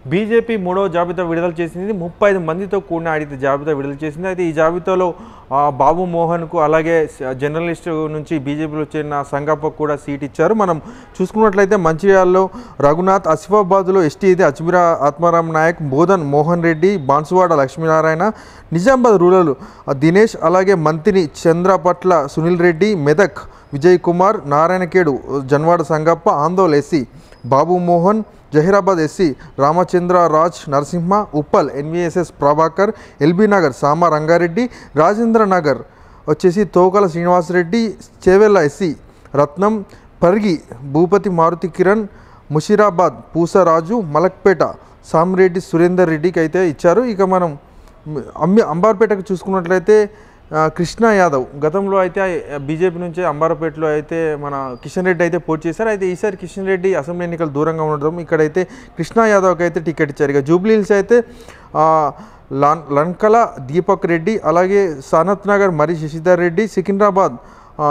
BJP మూడవ జాబితా విడుదల చేసింది ముప్పై ఐదు మందితో కూడిన ఐదు జాబితా విడుదల చేసింది అయితే ఈ జాబితాలో ఆ, బాబు మోహన్కు అలాగే స- జర్నలిస్ట్ నుంచి బీజేపీలో చేరిన సంగప్పకు కూడా సీట్ ఇచ్చారు మనం చూసుకున్నట్లయితే మంచిర్యాలలో రఘునాథ్ ఆసిఫాబాద్లో ఎస్టీ అయితే అజ్మీరా ఆత్మారాం నాయక్ బోధన్ మోహన్ రెడ్డి బాన్సువాడ లక్ష్మీనారాయణ నిజామాబాద్ రూరల్ ఆ, దినేష్ అలాగే మంత్రి Chandrapatla Sunil Reddy Medak Vijay Kumar Narayankhed Janwada Sangappa Andole SC Babu Mohan Zaheerabad SC Ramachandra Raj Narasimha Uppal N V S S Prabhakar L B Nagar Sama Rangareddy Rajendra Nagar వచ్చేసి తోకల శ్రీనివాసరెడ్డి చేవెళ్ళ ఎస్సీ రత్నం పరిగి భూపతి మారుతి కిరణ్ ముషీరాబాద్ పూసరాజు మలక్పేట సామిరెడ్డి సురేందర్ రెడ్డికి అయితే ఇచ్చారు ఇక మనం అమ్మి అంబార్పేటకు చూసుకున్నట్లయితే ఆ, కృష్ణ యాదవ్ గతంలో అయితే బీజేపీ నుంచి అంబారపేటలో అయితే మన కిషన్ రెడ్డి అయితే పోటీ చేశారు అయితే ఈసారి కిషన్ రెడ్డి అసెంబ్లీ ఎన్నికలు దూరంగా ఉండడం ఇక్కడైతే కృష్ణ యాదవ్కి అయితే టికెట్ ఇచ్చారు ఇక జూబ్లీ హిల్స్ అయితే ఆ, లన్ లంకల దీపక్ రెడ్డి అలాగే సనత్ నగర్ మరి శశిధర్ రెడ్డి సికింద్రాబాద్ ఆ,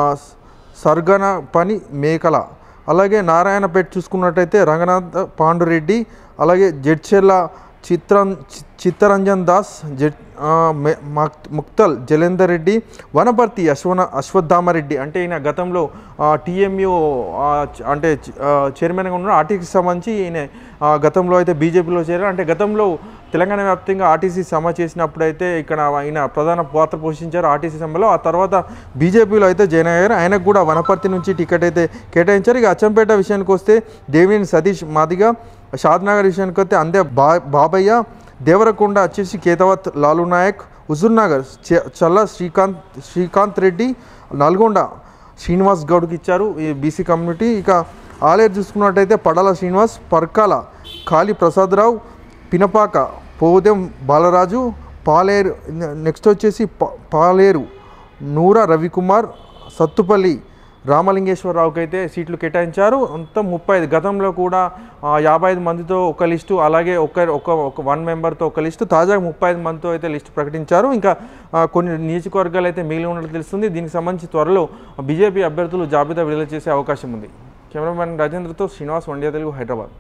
సర్గన పని మేకల అలాగే నారాయణపేట చూసుకున్నట్టయితే రంగనాథ్ పాండురెడ్డి అలాగే జడ్చెర్ల చిత్రం చి- చిత్తరంజన్ దాస్ జడ్ ఆ, మె- మక్- ముక్తల్ జలేందర్ రెడ్డి వనపర్తి అశ్వన అశ్వత్థామరెడ్డి అంటే ఈయన గతంలో టీఎంయూ అంటే చ- ఆ, చైర్మన్గా ఉన్న ఆర్టీసీ సంబంధించి ఈయన ఆ, గతంలో అయితే బీజేపీలో చేరారు అంటే గతంలో తెలంగాణ వ్యాప్తంగా ఆర్టీసీ సమ చేసినప్పుడు అయితే ఇక్కడ ఆయన ప్రధాన పాత్ర పోషించారు ఆర్టీసీ సభలో ఆ తర్వాత బీజేపీలో అయితే జాయిన్ అయ్యారు ఆయనకు కూడా వనపర్తి నుంచి టికెట్ అయితే కేటాయించారు ఇక అచ్చంపేట విషయానికి వస్తే దేవినేని సతీష్ మాదిగా షాద్నగర్ విషయానికి వస్తే అందే బా బాబయ్య దేవరకొండ వచ్చేసి కేతవత్ లాలు నాయక్ హుజూర్ నగర్ చ- చల్ల శ్రీకాంత్ శ్రీకాంత్ రెడ్డి నల్గొండ శ్రీనివాస్ గౌడ్కి ఇచ్చారు ఈ బీసీ కమ్యూనిటీ ఇక ఆలేరు చూసుకున్నట్టయితే పడాల శ్రీనివాస్ పర్కాల కాళీ ప్రసాదరావు పినపాక పోదెం బాలరాజు పాలేరు నెక్స్ట్ వచ్చేసి పా- పాలేరు నూర రవికుమార్ సత్తుపల్లి రామలింగేశ్వరరావుకి అయితే సీట్లు కేటాయించారు మొత్తం ముప్పై ఐదు గతంలో కూడా ఆ, యాభై ఐదు మందితో ఒక లిస్టు అలాగే ఒక ఒక ఒక వన్ మెంబర్తో ఒక లిస్టు తాజాగా ముప్పై ఐదు మందితో అయితే లిస్టు ప్రకటించారు ఇంకా ఆ, కొన్ని నియోజకవర్గాలు అయితే మిగిలి ఉన్నట్లు తెలుస్తుంది దీనికి సంబంధించి త్వరలో బీజేపీ అభ్యర్థులు జాబితా విడుదల చేసే అవకాశం ఉంది కెమెరామెన్ రాజేంద్రతో శ్రీనివాస్ వండియా తెలుగు హైదరాబాద్